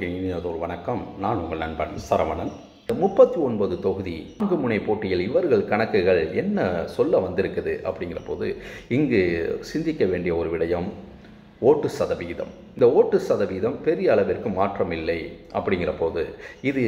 நேயர்களுக்கு இனியதொரு வணக்கம் நான் உங்கள் நண்பன் சரவணன் முப்பத்தி ஒன்பது தொகுதி நான்கு முனை போட்டியில் இவர்கள் கணக்குகள் என்ன சொல்ல வந்திருக்குது அப்படிங்கிற போது இங்கு சிந்திக்க வேண்டிய ஒரு விடயம் ஓட்டு சதவிகிதம் இந்த ஓட்டு சதவீதம் பெரிய அளவிற்கு மாற்றம் இல்லை அப்படிங்கிற போது இது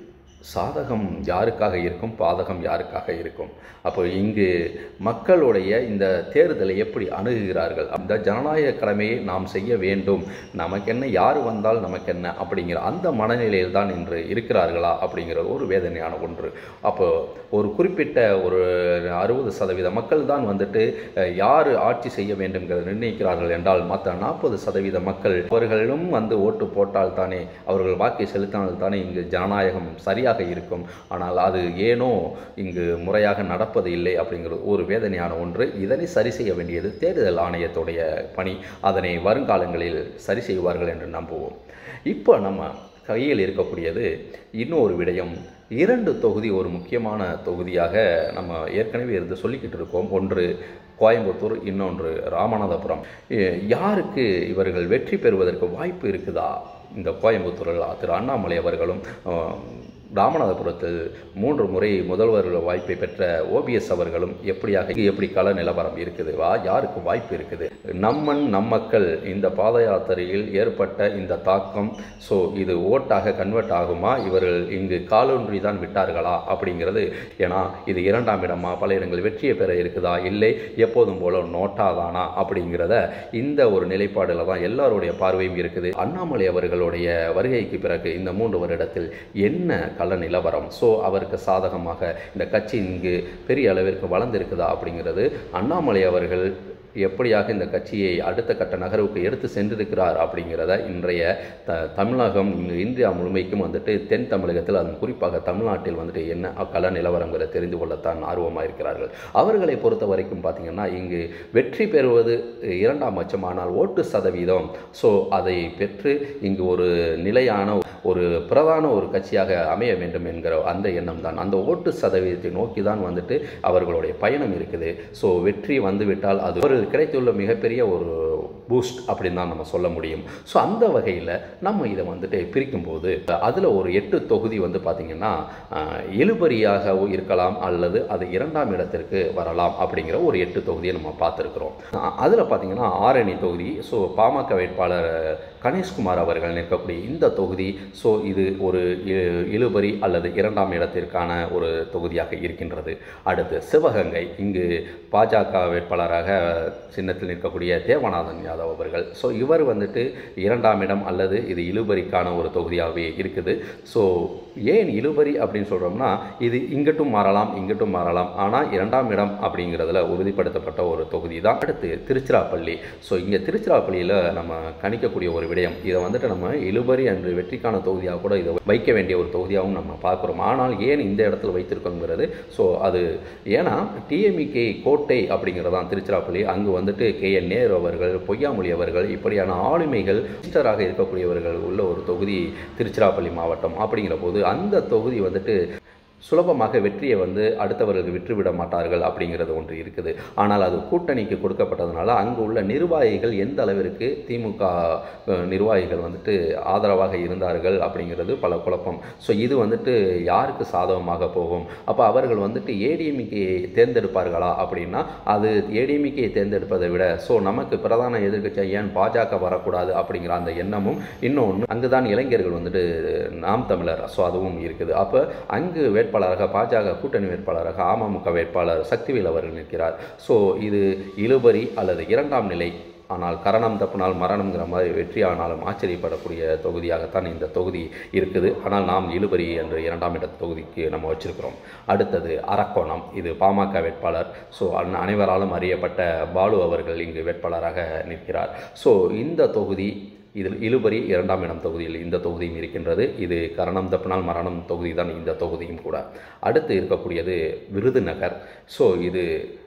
சாதகம் யாருக்காக இருக்கும் பாதகம் யாருக்காக இருக்கும் அப்போ இங்கு மக்களுடைய இந்த தேர்தலை எப்படி அணுகுகிறார்கள் அந்த ஜனநாயக கடமையை நாம் செய்ய வேண்டும் நமக்கென்ன யார் வந்தால் நமக்கென்ன அப்படிங்கிற அந்த மனநிலையில் தான் இன்று இருக்கிறார்களா அப்படிங்கிறது ஒரு வேதனையான ஒன்று அப்போ ஒரு குறிப்பிட்ட ஒரு அறுபது சதவீத மக்கள் தான் வந்துட்டு அஹ், யார் ஆட்சி செய்ய வேண்டும்ங்கிறத நிர்ணயிக்கிறார்கள் என்றால் மற்ற நாற்பது சதவீத மக்கள் அவர்களும் வந்து ஓட்டு போட்டால் தானே அவர்கள் வாக்கை செலுத்தினால் தானே இங்கு ஜனநாயகம் சரியாக இருக்கும் ஆனால் அது ஏனோ இங்கு முறையாக நடப்பது இல்லை அப்படிங்கிறது ஒரு வேதனையான ஒன்று இதனை சரி செய்ய வேண்டியது தேர்தல் ஆணையத்துடைய பணி அதனை வருங்காலங்களில் சரி செய்வார்கள் என்று நம்புவோம் இப்போ நம்ம கையில் இருக்கக்கூடியது இன்னொரு விடயம் இரண்டு தொகுதி ஒரு முக்கியமான தொகுதியாக நம்ம ஏற்கனவே இருந்து சொல்லிக்கிட்டு இருக்கோம் ஒன்று கோயம்புத்தூர் இன்னொன்று ராமநாதபுரம் எ- யாருக்கு இவர்கள் வெற்றி பெறுவதற்கு வாய்ப்பு இருக்குதா இந்த கோயம்புத்தூரில் திரு அண்ணாமலை அவர்களும் அஹ், ராமநாதபுரத்தில் மூன்று முறை முதல்வர் வாய்ப்பை பெற்ற ஓபிஎஸ் அவர்களும் எப்படியாக இங்கு எப்படி கள நிலவரம் இருக்குது வா யாருக்கு வாய்ப்பு இருக்குது நம்மன் நம்மக்கள் இந்த பாத யாத்திரையில் ஏற்பட்ட இந்த தாக்கம் ஸோ இது ஓட்டாக கன்வெர்ட் ஆகுமா இவர்கள் இங்கு காலொன்றி தான் விட்டார்களா அப்படிங்கிறது ஏன்னா இது இரண்டாம் இடமா பல இடங்கள் வெற்றியை பெற இருக்குதா இல்லை எப்போதும் போல நோட்டாதானா அப்படிங்கிறத இந்த ஒரு நிலைப்பாடில் தான் எல்லாருடைய பார்வையும் இருக்குது அண்ணாமலை அவர்களுடைய வருகைக்கு பிறகு இந்த மூன்று வருடத்தில் என்ன கள நிலவரம் ஸோ அவருக்கு சாதகமாக இந்த கட்சி இங்கு பெரிய அளவிற்கு வளர்ந்திருக்குதா அப்படிங்கிறது அண்ணாமலை அவர்கள் எப்படியாக இந்த கட்சியை அடுத்த கட்ட நகர்வுக்கு எடுத்து சென்றிருக்கிறார் அப்படிங்கிறத இன்றைய த தமிழகம் இங்கு இந்தியா முழுமைக்கும் வந்துட்டு தென் தமிழகத்தில் அதுவும் குறிப்பாக தமிழ்நாட்டில் வந்துட்டு என்ன கள நிலவரங்கிறத தெரிந்து கொள்ளத்தான் ஆர்வமாக இருக்கிறார்கள் அவர்களை பொறுத்த வரைக்கும் பார்த்தீங்கன்னா இங்கு வெற்றி பெறுவது இரண்டாம் பட்சம் ஆனால் ஓட்டு சதவீதம் ஸோ அதை பெற்று இங்கு ஒரு நிலையான ஒரு பிரதான ஒரு கட்சியாக அமைய வேண்டும் என்கிற அந்த எண்ணம் தான் அந்த ஓட்டு சதவீதத்தை நோக்கி தான் வந்துட்டு அவர்களுடைய பயணம் இருக்குது ஸோ வெற்றி வந்துவிட்டால் அது அவர்களுக்கு கிடைத்துள்ள மிகப்பெரிய ஒரு பூஸ்ட் அப்படின்னு தான் நம்ம சொல்ல முடியும் ஸோ அந்த வகையில் நம்ம இதை வந்துட்டு பிரிக்கும்போது அதில் ஒரு எட்டு தொகுதி வந்து பார்த்திங்கன்னா ஆஹ், இழுபறியாக இருக்கலாம் அல்லது அது இரண்டாம் இடத்திற்கு வரலாம் அப்படிங்கிற ஒரு எட்டு தொகுதியை நம்ம பார்த்துருக்குறோம் அதில் பார்த்திங்கன்னா ஆரணி தொகுதி ஸோ பாமக வேட்பாளர் கணேஷ்குமார் அவர்கள் நிற்கக்கூடிய இந்த தொகுதி ஸோ இது ஒரு இ- இழுபறி அல்லது இரண்டாம் இடத்திற்கான ஒரு தொகுதியாக இருக்கின்றது அடுத்து சிவகங்கை இங்கு பாஜக வேட்பாளராக சின்னத்தில் நிற்கக்கூடிய தேவநாதன் யாதவ் அவர்கள் ஸோ இவர் வந்துட்டு இரண்டாம் இடம் அல்லது இது இழுபறிக்கான ஒரு தொகுதியாகவே இருக்குது ஸோ ஏன் இழுபறி அப்படின்னு சொல்கிறோம்னா இது இங்கட்டும் மாறலாம் இங்கட்டும் மாறலாம் ஆனால் இரண்டாம் இடம் அப்படிங்கிறதுல உறுதிப்படுத்தப்பட்ட ஒரு தொகுதி தான் அடுத்து திருச்சிராப்பள்ளி ஸோ இங்கே திருச்சிராப்பள்ளியில் நம்ம கணிக்கக்கூடிய ஒரு விடயம் இதை வந்துட்டு நம்ம இழுபறி அன்று வெற்றிக்கான தொகுதியாக கூட இதை வைக்க வேண்டிய ஒரு தொகுதியாகவும் நம்ம பார்க்குறோம் ஆனால் ஏன் இந்த இடத்துல வைத்திருக்கோங்கிறது ஸோ அது ஏன்னா டிஎம்இகே கோட்டை அப்படிங்கிறதான் திருச்சிராப்பள்ளி அங்கு வந்துட்டு கே என் நேரு அவர்கள் பொய்யாமொழி அவர்கள் இப்படியான ஆளுமைகள் மினிஸ்டராக இருக்கக்கூடியவர்கள் உள்ள ஒரு தொகுதி திருச்சிராப்பள்ளி மாவட்டம் அப்படிங்கிற போது அந்த தொகுதி வந்துட்டு சுலபமாக வெற்றியை வந்து அடுத்தவர்களுக்கு விற்றுவிட மாட்டார்கள் அப்படிங்கிறது ஒன்று இருக்குது ஆனால் அது கூட்டணிக்கு கொடுக்கப்பட்டதுனால அங்கு உள்ள நிர்வாகிகள் எந்த அளவிற்கு திமுக அஹ், நிர்வாகிகள் வந்துட்டு ஆதரவாக இருந்தார்கள் அப்படிங்கிறது பல குழப்பம் ஸோ இது வந்துட்டு யாருக்கு சாதகமாக போகும் அப்போ அவர்கள் வந்துட்டு ஏடிஎம்கே தேர்ந்தெடுப்பார்களா அப்படின்னா அது ஏடிஎம்கே தேர்ந்தெடுப்பதை விட ஸோ நமக்கு பிரதான எதிர்க்கட்சி ஏன் பாஜக வரக்கூடாது அப்படிங்கிற அந்த எண்ணமும் இன்னொன்று அங்குதான் இளைஞர்கள் வந்துட்டு நாம் தமிழர் ஸோ அதுவும் இருக்குது அப்போ அங்கு வேட்பாளராக பாஜக கூட்டணி வேட்பாளராக அமமுக வேட்பாளர் சக்திவேல் அவர்கள் நிற்கிறார் ஸோ இது இழுபறி அல்லது இரண்டாம் நிலை ஆனால் கரணம் தப்பினால் மரணம்ங்கிற மாதிரி வெற்றி ஆனாலும் ஆச்சரியப்படக்கூடிய தொகுதியாகத்தான் இந்த தொகுதி இருக்குது ஆனால் நாம் இழுபறி என்ற இரண்டாம் இட தொகுதிக்கு நம்ம வச்சிருக்கிறோம் அடுத்தது அரக்கோணம் இது பாமக வேட்பாளர் ஸோ அனைவராலும் அறியப்பட்ட பாலு அவர்கள் இங்கு வேட்பாளராக நிற்கிறார் ஸோ இந்த தொகுதி இதில் இழுபறி இரண்டாம் இடம் தொகுதியில் இந்த தொகுதியும் இருக்கின்றது இது கரணம் தப்பினால் மரணம் தொகுதி தான் இந்த தொகுதியும் கூட அடுத்து இருக்கக்கூடியது விருதுநகர் ஸோ இது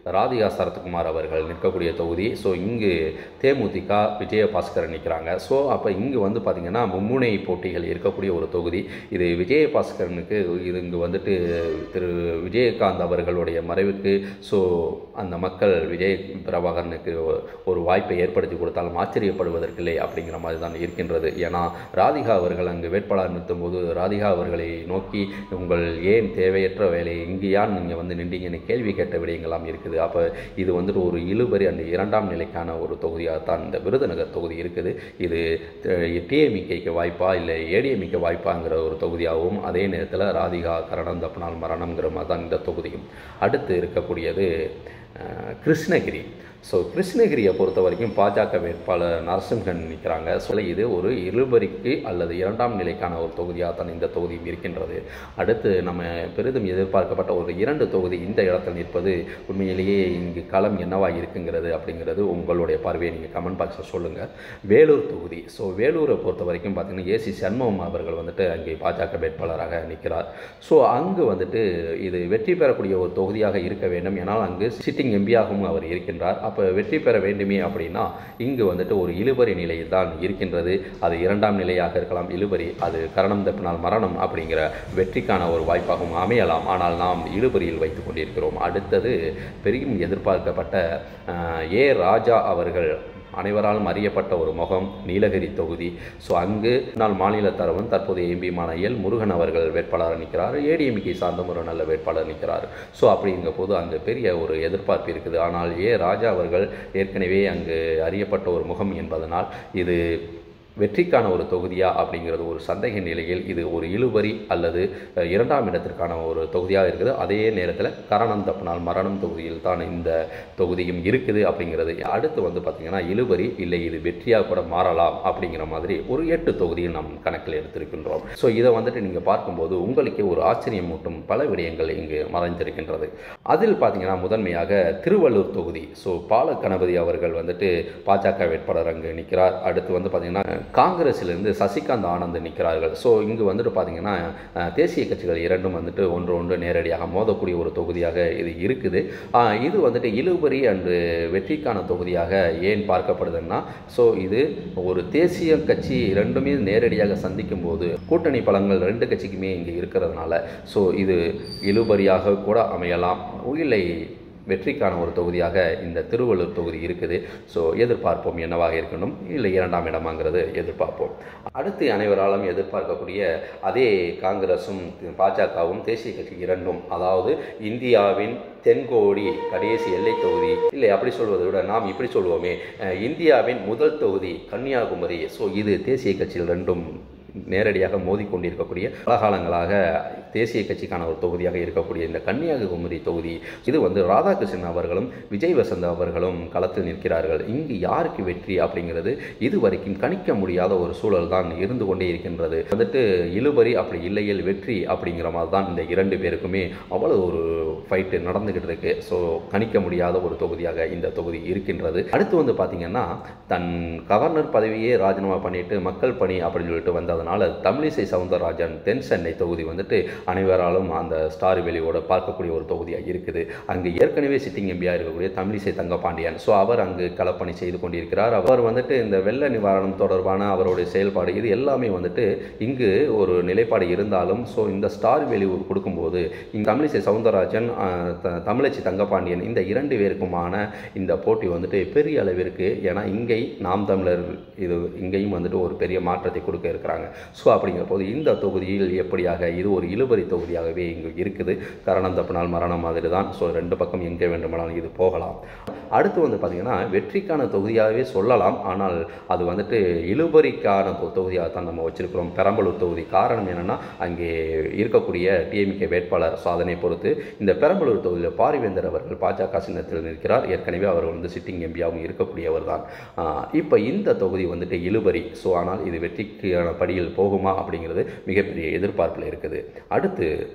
ராதிகா சரத்குமார் அவர்கள் நிற்கக்கூடிய தொகுதி ஸோ இங்கு தேமுதிக விஜயபாஸ்கர் நிற்கிறாங்க ஸோ அப்போ இங்கு வந்து பார்த்திங்கன்னா மும்முனை போட்டிகள் இருக்கக்கூடிய ஒரு தொகுதி இது விஜயபாஸ்கரனுக்கு இது இங்கு வந்துட்டு திரு விஜயகாந்த் அவர்களுடைய மறைவுக்கு ஸோ அந்த மக்கள் விஜய் பிரபாகரனுக்கு ஒரு வாய்ப்பை ஏற்படுத்தி கொடுத்தாலும் ஆச்சரியப்படுவதற்கில்லை அப்படிங்கிற மாதிரி தான் இருக்கின்றது ஏன்னா ராதிகா அவர்கள் அங்கு வேட்பாளர் நிறுத்தும்போது ராதிகா அவர்களை நோக்கி உங்கள் ஏன் தேவையற்ற வேலை இங்கு ஏன் நீங்கள் வந்து நின்றீங்கன்னு கேள்வி கேட்ட விடயங்கள்லாம் இருக்குது அப்போ இது வந்துட்டு ஒரு இழுபறி அந்த இரண்டாம் நிலைக்கான ஒரு தொகுதியாக தான் இந்த விருதுநகர் தொகுதி இருக்குது இது டிஎம்இகைக்கு வாய்ப்பா இல்லை ஏடிஎம்இக்கு வாய்ப்பாங்கிற ஒரு தொகுதியாகவும் அதே நேரத்தில் ராதிகா கரணம் தப்பனால் மரணம்ங்கிற மாதிரி தான் இந்த தொகுதியும் அடுத்து இருக்கக்கூடியது அஹ், கிருஷ்ணகிரி ஸோ கிருஷ்ணகிரியை பொறுத்த வரைக்கும் பாஜக வேட்பாளர் நரசிம்ஹன் நிற்கிறாங்க ஸோ இது ஒரு இழுபறிக்கு அல்லது இரண்டாம் நிலைக்கான ஒரு தொகுதியாக தான் இந்த தொகுதியும் இருக்கின்றது அடுத்து நம்ம பெரிதும் எதிர்பார்க்கப்பட்ட ஒரு இரண்டு தொகுதி இந்த இடத்தில் நிற்பது உண்மையிலேயே இங்கு களம் என்னவாக இருக்குங்கிறது அப்படிங்கிறது உங்களுடைய பார்வையை நீங்கள் கமெண்ட் பாக்ஸில் சொல்லுங்கள் வேலூர் தொகுதி ஸோ வேலூரை பொறுத்த வரைக்கும் பார்த்தீங்கன்னா ஏசி சண்முகம் அவர்கள் வந்துட்டு அங்கே பாஜக வேட்பாளராக நிற்கிறார் ஸோ அங்கு வந்துட்டு இது வெற்றி பெறக்கூடிய ஒரு தொகுதியாக இருக்க வேண்டும் ஏன்னால் அங்கு சிட்டிங் எம்பியாகவும் அவர் இருக்கின்றார் அப்போ வெற்றி பெற வேண்டுமே அப்படின்னா இங்கு வந்துட்டு ஒரு இழுபறி நிலையில் தான் இருக்கின்றது அது இரண்டாம் நிலையாக இருக்கலாம் இழுபறி அது கரணம் தப்பினால் மரணம் அப்படிங்கிற வெற்றிக்கான ஒரு வாய்ப்பாகவும் அமையலாம் ஆனால் நாம் இழுபறியில் வைத்துக் கொண்டிருக்கிறோம் அடுத்தது பெரியும் எதிர்பார்க்கப்பட்ட அஹ், ஏ ராஜா அவர்கள் அனைவராலும் அறியப்பட்ட ஒரு முகம் நீலகிரி தொகுதி ஸோ அங்கு முன்னாள் மாநில தரவன் தற்போதைய எம்பியுமான எல் முருகன் அவர்கள் வேட்பாளராக நிற்கிறார் ஏடிஎம்கே சார்ந்த ஒரு நல்ல வேட்பாளர் நிற்கிறார் ஸோ அப்படிங்கிற போது அங்கு பெரிய ஒரு எதிர்பார்ப்பு இருக்குது ஆனால் ஏ ராஜா அவர்கள் ஏற்கனவே அங்கு அறியப்பட்ட ஒரு முகம் என்பதனால் இது வெற்றிக்கான ஒரு தொகுதியா அப்படிங்கிறது ஒரு சந்தேக நிலையில் இது ஒரு இழுபறி அல்லது அஹ், இரண்டாம் இடத்திற்கான ஒரு தொகுதியாக இருக்குது அதே நேரத்தில் கரணம் தப்பினால் மரணம் தொகுதியில் தான் இந்த தொகுதியும் இருக்குது அப்படிங்கிறது அடுத்து வந்து பார்த்திங்கன்னா இழுபறி இல்லை இது வெற்றியாக கூட மாறலாம் அப்படிங்கிற மாதிரி ஒரு எட்டு தொகுதியை நாம் கணக்கில் எடுத்திருக்கின்றோம் ஸோ இதை வந்துட்டு நீங்கள் பார்க்கும்போது உங்களுக்கே ஒரு ஆச்சரியம் மூட்டும் பல விடயங்கள் இங்கு மறைந்திருக்கின்றது அதில் பார்த்தீங்கன்னா முதன்மையாக திருவள்ளூர் தொகுதி ஸோ பால கணபதி அவர்கள் வந்துட்டு பாஜக வேட்பாளர் அங்கு நிற்கிறார் அடுத்து வந்து பார்த்தீங்கன்னா காங்கிரஸிலிருந்து சசிகாந்த் ஆனந்த் நிற்கிறார்கள் ஸோ இங்கு வந்துட்டு பார்த்தீங்கன்னா அஹ், தேசிய கட்சிகள் இரண்டும் வந்துட்டு ஒன்று ஒன்று நேரடியாக மோதக்கூடிய ஒரு தொகுதியாக இது இருக்குது ஆஹ், இது வந்துட்டு இழுபறி அன்று வெற்றிக்கான தொகுதியாக ஏன் பார்க்கப்படுதுன்னா ஸோ இது ஒரு தேசிய கட்சி இரண்டுமே நேரடியாக சந்திக்கும் போது கூட்டணி பலங்கள் ரெண்டு கட்சிக்குமே இங்கே இருக்கிறதுனால ஸோ இது இழுபறியாக கூட அமையலாம் இல்லை வெற்றிக்கான ஒரு தொகுதியாக இந்த திருவள்ளூர் தொகுதி இருக்குது ஸோ எதிர்பார்ப்போம் என்னவாக இருக்கணும் இல்லை இரண்டாம் இடமாங்கிறது எதிர்பார்ப்போம் அடுத்து அனைவராலும் எதிர்பார்க்கக்கூடிய அதே காங்கிரஸும் பாஜகவும் தேசிய கட்சி இரண்டும் அதாவது இந்தியாவின் தென்கோடி கடைசி எல்லை தொகுதி இல்லை அப்படி சொல்வதை விட நாம் இப்படி சொல்வோமே அஹ், இந்தியாவின் முதல் தொகுதி கன்னியாகுமரி ஸோ இது தேசிய கட்சியில் ரெண்டும் நேரடியாக மோதிக்கொண்டிருக்கக்கூடிய பல காலங்களாக தேசிய கட்சிக்கான ஒரு தொகுதியாக இருக்கக்கூடிய இந்த கன்னியாகுமரி தொகுதி இது வந்து ராதாகிருஷ்ணன் அவர்களும் விஜய் வசந்த் அவர்களும் களத்தில் நிற்கிறார்கள் இங்கு யாருக்கு வெற்றி அப்படிங்கிறது இதுவரைக்கும் கணிக்க முடியாத ஒரு சூழல் தான் இருந்து கொண்டே இருக்கின்றது வந்துட்டு இழுபறி அப்படி இல்லையில் வெற்றி அப்படிங்கிற மாதிரி தான் இந்த இரண்டு பேருக்குமே அவ்வளோ ஒரு ஃபைட்டு நடந்துகிட்டு இருக்கு ஸோ கணிக்க முடியாத ஒரு தொகுதியாக இந்த தொகுதி இருக்கின்றது அடுத்து வந்து பார்த்தீங்கன்னா தன் கவர்னர் பதவியே ராஜினாமா பண்ணிட்டு மக்கள் பணி அப்படின்னு சொல்லிட்டு வந்ததுனால தமிழிசை சவுந்தரராஜன் தென் சென்னை தொகுதி வந்துட்டு அனைவராலும் அந்த ஸ்டார் வெளியோட பார்க்கக்கூடிய ஒரு தொகுதியாக இருக்குது அங்கு ஏற்கனவே சிட்டிங் எம்பியாக இருக்கக்கூடிய தமிழிசை தங்கபாண்டியன் ஸோ அவர் அங்கு களப்பணி செய்து கொண்டிருக்கிறார் அவர் வந்துட்டு இந்த வெள்ள நிவாரணம் தொடர்பான அவருடைய செயல்பாடு இது எல்லாமே வந்துட்டு இங்கு ஒரு நிலைப்பாடு இருந்தாலும் ஸோ இந்த ஸ்டார் வெளி கொடுக்கும்போது இங்கே தமிழிசை சவுந்தரராஜன் ஆஹ், த- தமிழச்சி தங்கபாண்டியன் இந்த இரண்டு பேருக்குமான இந்த போட்டி வந்துட்டு பெரிய அளவிற்கு ஏன்னா இங்கை நாம் தமிழர் இது இங்கேயும் வந்துட்டு ஒரு பெரிய மாற்றத்தை கொடுக்க இருக்கிறாங்க ஸோ அப்படிங்கிற போது இந்த தொகுதியில் எப்படியாக இது ஒரு இழுபறி தொகுதியாகவே இங்கு இருக்குது கரணம் தப்பினால் மரணம் மாதிரி தான் ஸோ ரெண்டு பக்கம் எங்கே வேண்டுமானாலும் இது போகலாம் அடுத்து வந்து பார்த்திங்கன்னா வெற்றிக்கான தொகுதியாகவே சொல்லலாம் ஆனால் அது வந்துட்டு இழுபறிக்கான தொ- தொகுதியாக தான் நம்ம வச்சிருக்கிறோம் பெரம்பலூர் தொகுதி காரணம் என்னென்னா அங்கே இருக்கக்கூடிய டிஎம்கே வேட்பாளர் சாதனை பொறுத்து இந்த பெரம்பலூர் தொகுதியில் பாரிவேந்தர் அவர்கள் பாஜக சின்னத்தில் நிற்கிறார் ஏற்கனவே அவர் வந்து சிட்டிங் எம்பியாகவும் இருக்கக்கூடியவர் தான் இப்போ இந்த தொகுதி வந்துட்டு இழுபறி ஸோ ஆனால் இது வெற்றிக்கான படியில் போகுமா அப்படிங்கிறது மிகப்பெரிய எதிர்பார்ப்பில் இருக்குது அடுத்து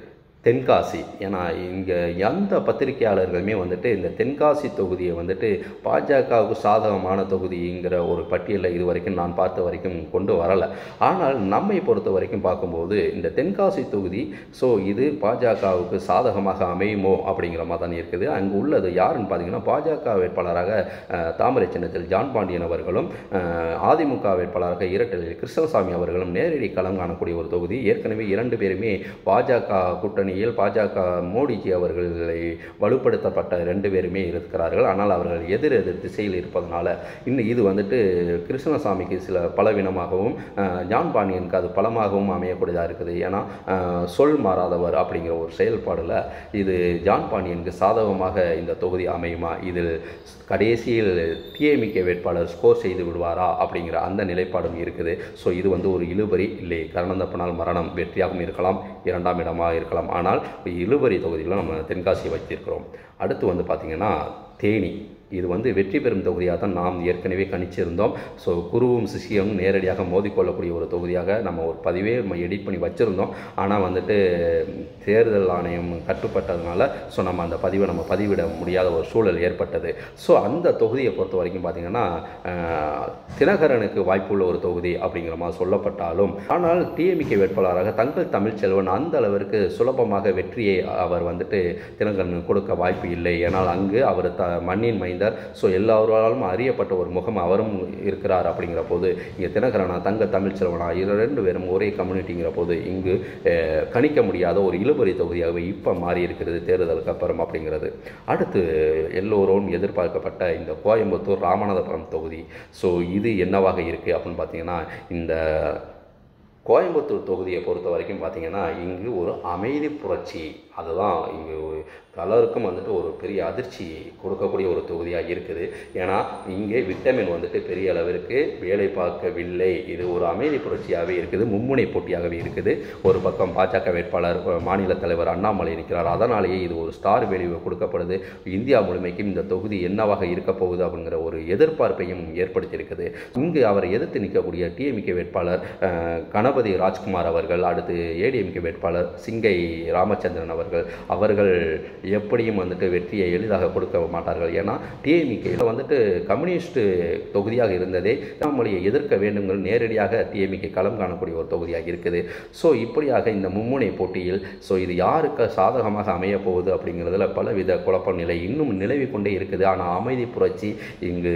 தென்காசி ஏன்னா இங்கே எந்த பத்திரிகையாளர்களுமே வந்துட்டு இந்த தென்காசி தொகுதியை வந்துட்டு பாஜகவுக்கு சாதகமான தொகுதிங்கிற ஒரு பட்டியலை இது வரைக்கும் நான் பார்த்த வரைக்கும் கொண்டு வரலை ஆனால் நம்மை பொறுத்த வரைக்கும் பார்க்கும்போது இந்த தென்காசி தொகுதி ஸோ இது பாஜகவுக்கு சாதகமாக அமையுமோ அப்படிங்கிற மாதிரி தான் இருக்குது அங்கே உள்ளது யாருன்னு பார்த்தீங்கன்னா பாஜக வேட்பாளராக அஹ், தாமரை சின்னத்தில் ஜான் பாண்டியன் அவர்களும் அஹ், அதிமுக வேட்பாளராக இரட்டலில் கிருஷ்ணசாமி அவர்களும் நேரடி களம் காணக்கூடிய ஒரு தொகுதி ஏற்கனவே இரண்டு பேருமே பாஜக கூட்டணியில் பாஜக மோடிஜி அவர்களை வலுப்படுத்தப்பட்ட ரெண்டு பேருமே இருக்கிறார்கள் ஆனால் அவர்கள் எதிர் எதிர் திசையில் இருப்பதனால இன்னும் இது வந்துட்டு கிருஷ்ணசாமிக்கு சில பலவீனமாகவும் அஹ், ஜான் பாண்டியனுக்கு அது பலமாகவும் அமையக்கூடியதாக இருக்குது ஏன்னா அஹ், சொல் மாறாதவர் அப்படிங்கிற ஒரு செயல்பாடில் இது ஜான் பாண்டியனுக்கு சாதகமாக இந்த தொகுதி அமையுமா இதில் கடைசியில் டிஎம்கே வேட்பாளர் ஸ்கோர் செய்து விடுவாரா அப்படிங்கிற அந்த நிலைப்பாடும் இருக்குது ஸோ இது வந்து ஒரு இழுபறி இல்லை கரணந்தப்பனால் மரணம் வெற்றியாகவும் இருக்கலாம் இரண்டாம் இடமாக இருக்கலாம் ஆனால் இழுபறி தொகுதியில் நம்ம தென்காசியை வைத்திருக்கிறோம் அடுத்து வந்து பார்த்திங்கன்னா தேனி இது வந்து வெற்றி பெறும் தொகுதியாக தான் நாம் ஏற்கனவே கணிச்சிருந்தோம் ஸோ குருவும் சிஷியனும் நேரடியாக மோதிக்கொள்ளக்கூடிய ஒரு தொகுதியாக நம்ம ஒரு பதிவே நம்ம எடிட் பண்ணி வச்சுருந்தோம் ஆனால் வந்துட்டு தேர்தல் ஆணையம் கட்டுப்பட்டதுனால ஸோ நம்ம அந்த பதிவை நம்ம பதிவிட முடியாத ஒரு சூழல் ஏற்பட்டது ஸோ அந்த தொகுதியை பொறுத்த வரைக்கும் பார்த்திங்கன்னா அஹ், தினகரனுக்கு வாய்ப்புள்ள ஒரு தொகுதி அப்படிங்கிற மாதிரி சொல்லப்பட்டாலும் ஆனால் டிஎம்கே வேட்பாளராக தங்கள் தமிழ்ச்செல்வன் அந்த அளவிற்கு சுலபமாக வெற்றியை அவர் வந்துட்டு தினகரனுக்கு கொடுக்க வாய்ப்பு இல்லை ஏன்னால் அங்கு அவர் த மண்ணின் மைந்தர் ஸோ எல்லாராலும் அறியப்பட்ட ஒரு முகம் அவரும் இருக்கிறார் அப்படிங்கிற போது இங்கே தினகரனா தங்க தமிழ்ச்செல்வனா இது ரெண்டு பேரும் ஒரே கம்யூனிட்டிங்கிற போது இங்கு அஹ், கணிக்க முடியாத ஒரு இழுபறி தொகுதியாகவே இப்போ மாறி இருக்கிறது தேர்தலுக்கு அப்புறம் அப்படிங்கிறது அடுத்து எல்லோரும் எதிர்பார்க்கப்பட்ட இந்த கோயம்புத்தூர் ராமநாதபுரம் தொகுதி ஸோ இது என்னவாக இருக்குது அப்படின்னு பார்த்தீங்கன்னா இந்த கோயம்புத்தூர் தொகுதியை பொறுத்த வரைக்கும் பார்த்தீங்கன்னா இங்கு ஒரு அமைதி புரட்சி அதுதான் இங்கு ஒரு பலருக்கும் வந்துட்டு ஒரு பெரிய அதிர்ச்சி கொடுக்கக்கூடிய ஒரு தொகுதியாக இருக்குது ஏன்னா இங்கே விட்டமின் வந்துட்டு பெரிய அளவிற்கு வேலை பார்க்கவில்லை இது ஒரு அமைதி புரட்சியாகவே இருக்குது மும்முனை போட்டியாகவே இருக்குது ஒரு பக்கம் பாஜக வேட்பாளர் அஹ், மாநில தலைவர் அண்ணாமலை இருக்கிறார் அதனாலேயே இது ஒரு ஸ்டார் வேல்யூ கொடுக்கப்படுது இந்தியா முழுமைக்கும் இந்த தொகுதி என்னவாக இருக்க போகுது அப்படிங்கிற ஒரு எதிர்பார்ப்பையும் ஏற்படுத்தியிருக்குது இங்கு அவரை எதிர்த்து நிற்கக்கூடிய டிஎம்கே வேட்பாளர் அஹ், கணபதி ராஜ்குமார் அவர்கள் அடுத்து ஏடிஎம்கே வேட்பாளர் சிங்கை ராமச்சந்திரன் அவர்கள் அவர்கள் எப்படியும் வந்துட்டு வெற்றியை எளிதாக கொடுக்க மாட்டார்கள் ஏன்னா டிஎம்கேயில் வந்துட்டு கம்யூனிஸ்ட் தொகுதியாக இருந்ததே அண்ணாமலையை எதிர்க்க வேண்டுங்கள் நேரடியாக டிஎம்கே களம் காணக்கூடிய ஒரு தொகுதியாக இருக்குது ஸோ இப்படியாக இந்த மும்முனை போட்டியில் ஸோ இது யாருக்கு சாதகமாக அமைய போகுது அப்படிங்கிறதுல பலவித குழப்ப நிலை இன்னும் நிலவி கொண்டே இருக்குது ஆனால் அமைதி புரட்சி இங்கு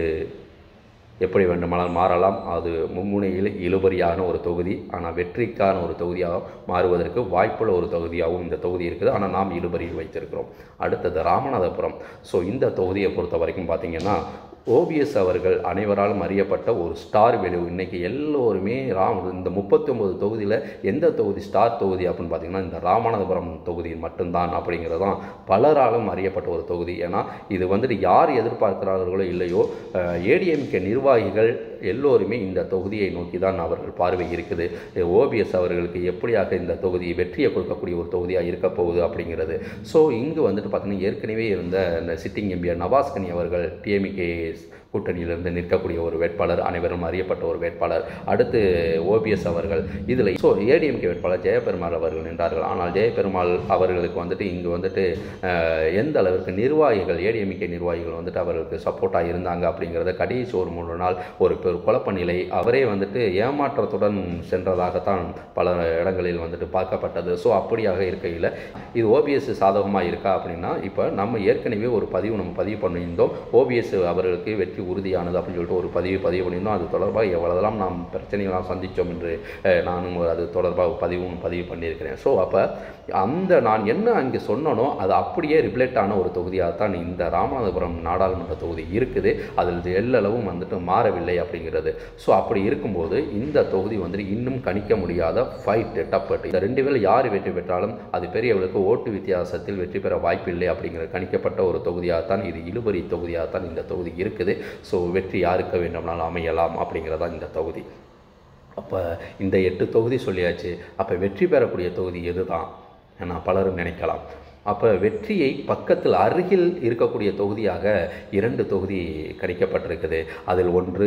எப்படி வேண்டுமானால் மாறலாம் அது மும்முனையில் இழுபறியான ஒரு தொகுதி ஆனால் வெற்றிக்கான ஒரு தொகுதியாக மாறுவதற்கு வாய்ப்புள்ள ஒரு தொகுதியாகவும் இந்த தொகுதி இருக்குது ஆனால் நாம் இழுபறியில் வைத்திருக்கிறோம் அடுத்தது ராமநாதபுரம் ஸோ இந்த தொகுதியை பொறுத்த வரைக்கும் பார்த்தீங்கன்னா ஓபிஎஸ் அவர்கள் அனைவராலும் அறியப்பட்ட ஒரு ஸ்டார் வேல்யூ இன்னைக்கு எல்லோருமே ராம் இந்த முப்பத்தி ஒன்பது தொகுதியில் எந்த தொகுதி ஸ்டார் தொகுதி அப்படின்னு பார்த்தீங்கன்னா இந்த ராமநாதபுரம் தொகுதி மட்டும்தான் அப்படிங்கிறது தான் பலராலும் அறியப்பட்ட ஒரு தொகுதி ஏன்னா இது வந்துட்டு யார் எதிர்பார்க்கிறார்களோ இல்லையோ ஏடிஎம்கே நிர்வாகிகள் எல்லோருமே இந்த தொகுதியை நோக்கி தான் அவர்கள் பார்வை இருக்குது ஓபிஎஸ் அவர்களுக்கு எப்படியாக இந்த தொகுதி வெற்றியை கொடுக்கக்கூடிய ஒரு தொகுதியாக இருக்க போகுது அப்படிங்கிறது ஸோ இங்கு வந்துட்டு பார்த்தீங்கன்னா ஏற்கனவே இருந்த இந்த சிட்டிங் எம்பிஆர் நவாஸ்கனி அவர்கள் டிஎம்கே கூட்டணியிலிருந்து நிற்கக்கூடிய ஒரு வேட்பாளர் அனைவரும் அறியப்பட்ட ஒரு வேட்பாளர் அடுத்து ஓபிஎஸ் அவர்கள் இதில் ஸோ ஏடிஎம்கே வேட்பாளர் ஜெயபெருமாள் அவர்கள் நின்றார்கள் ஆனால் ஜெயபெருமாள் அவர்களுக்கு வந்துட்டு இங்கு வந்துட்டு அஹ், எந்த அளவிற்கு நிர்வாகிகள் ஏடிஎம்கே நிர்வாகிகள் வந்துட்டு அவர்களுக்கு சப்போர்ட்டாக இருந்தாங்க அப்படிங்கிறத கடைசி ஒரு மூன்று நாள் ஒரு பெரு குழப்ப நிலை அவரே வந்துட்டு ஏமாற்றத்துடன் சென்றதாகத்தான் பல இடங்களில் வந்துட்டு பார்க்கப்பட்டது ஸோ அப்படியாக இருக்கையில் இது ஓபிஎஸ் சாதகமாக இருக்கா அப்படின்னா இப்போ நம்ம ஏற்கனவே ஒரு பதிவு நம்ம பதிவு பண்ணியிருந்தோம் ஓபிஎஸ் அவர்களுக்கு வெற்றி உறுதியானது அப்படின்னு சொல்லிட்டு ஒரு பதிவு பதிவு பண்ணியிருந்தோம் அது தொடர்பாக எவ்வளவுதெல்லாம் நாம் பிரச்சனைகளாம் சந்தித்தோம் என்று அஹ், நானும் அது தொடர்பாக பதிவும் பதிவு பண்ணியிருக்கிறேன் ஸோ அப்போ அந்த நான் என்ன அங்கே சொன்னனோ அது அப்படியே ரிப்ளெக்ட் ஆன ஒரு தொகுதியாக தான் இந்த ராமநாதபுரம் நாடாளுமன்ற தொகுதி இருக்குது அதில் எல்லளவும் வந்துட்டு மாறவில்லை அப்படிங்கிறது ஸோ அப்படி இருக்கும்போது இந்த தொகுதி வந்துட்டு இன்னும் கணிக்க முடியாத ஃபைட் டப்பட் இந்த ரெண்டு பேர் யார் வெற்றி பெற்றாலும் அது பெரியவர்களுக்கு ஓட்டு வித்தியாசத்தில் வெற்றி பெற வாய்ப்பில்லை அப்படிங்கிற கணிக்கப்பட்ட ஒரு தொகுதியாகத்தான் இது இழுபறி தொகுதியாகத்தான் இந்த தொகுதி இருக்குது ஸோ வெற்றி யாருக்கு வேண்டும்னாலும் அமையலாம் அப்படிங்கிறதான் இந்த தொகுதி அப்போ இந்த எட்டு தொகுதி சொல்லியாச்சு அப்போ வெற்றி பெறக்கூடிய தொகுதி எதுதான் என பலரும் நினைக்கலாம் அப்போ வெற்றியை பக்கத்தில் அருகில் இருக்கக்கூடிய தொகுதியாக இரண்டு தொகுதி கணிக்கப்பட்டிருக்குது அதில் ஒன்று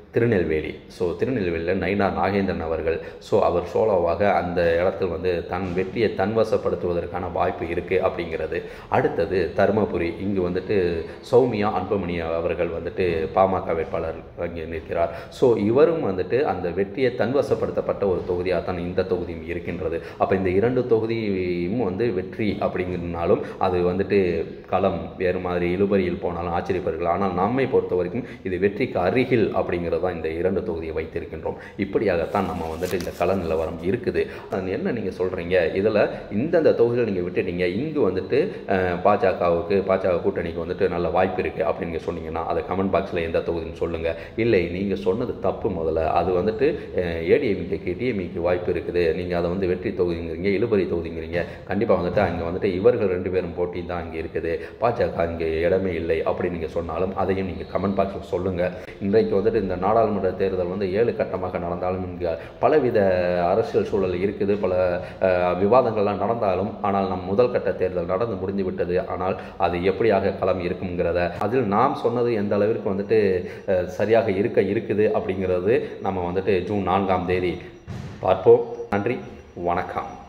திருநெல்வேலி ஸோ திருநெல்வேலியில் நயினார் நாகேந்திரன் அவர்கள் ஸோ அவர் சோலோவாக அந்த இடத்தில் வந்து தன் வெற்றியை தன்வசப்படுத்துவதற்கான வாய்ப்பு இருக்குது அப்படிங்கிறது அடுத்தது தருமபுரி இங்கு வந்துட்டு சௌமியா அன்புமணி அவர்கள் வந்துட்டு பாமக வேட்பாளர் அங்கே நிற்கிறார் ஸோ இவரும் வந்துட்டு அந்த வெற்றியை தன்வசப்படுத்தப்பட்ட ஒரு தொகுதியாக தான் இந்த தொகுதியும் இருக்கின்றது அப்போ இந்த இரண்டு தொகுதியும் வந்து வெற்றி அப்படிங்கிறனாலும் அது வந்துட்டு களம் வேறு மாதிரி இழுபறியில் போனாலும் ஆச்சரியப்படுகிறார்கள் ஆனால் நம்மை பொறுத்த வரைக்கும் இது வெற்றிக்கு அருகில் அப்படிங்கிறது தான் இந்த இரண்டு தொகுதியை வைத்திருக்கின்றோம் இப்படியாகத்தான் நம்ம வந்துட்டு இந்த கள நிலவரம் இருக்குது அது என்ன நீங்கள் சொல்கிறீங்க இதில் இந்தந்த தொகுதிகள் நீங்கள் விட்டுட்டீங்க இங்கு வந்துட்டு அஹ், பாஜகவுக்கு பாஜக கூட்டணிக்கு வந்துட்டு நல்ல வாய்ப்பு இருக்குது அப்படின்னு நீங்கள் சொன்னீங்கன்னா அதை கமெண்ட் பாக்ஸில் எந்த தொகுதின்னு சொல்லுங்கள் இல்லை நீங்கள் சொன்னது தப்பு முதல்ல அது வந்துட்டு ஏடிஎம்கேக்கு டிஎம்இக்கு வாய்ப்பு இருக்குது நீங்கள் அதை வந்து வெற்றி தொகுதிங்கிறீங்க இழுபறி தொகுதிங்கிறீங்க கண்டிப்பாக வந்துட்டு அங்கே வந்துட்டு இவர்கள் ரெண்டு பேரும் போட்டி தான் அங்கே இருக்குது பாஜக அங்கே இடமே இல்லை அப்படின்னு நீங்கள் சொன்னாலும் அதையும் நீங்கள் கமெண்ட் பாக்ஸில் சொல்லுங்கள் இன்றைக்கு வந்துட்டு இந்த நாடாளுமன்ற தேர்தல் வந்து ஏழு கட்டமாக நடந்தாலும் இங்கே பலவித அரசியல் சூழல் இருக்குது பல அஹ், விவாதங்கள்லாம் நடந்தாலும் ஆனால் நம் முதல் கட்ட தேர்தல் நடந்து முடிந்து விட்டது ஆனால் அது எப்படியாக களம் இருக்குங்கிறத அதில் நாம் சொன்னது எந்த அளவிற்கு வந்துட்டு அஹ், சரியாக இருக்க இருக்குது அப்படிங்கிறது நம்ம வந்துட்டு ஜூன் நான்காம் தேதி பார்ப்போம் நன்றி வணக்கம்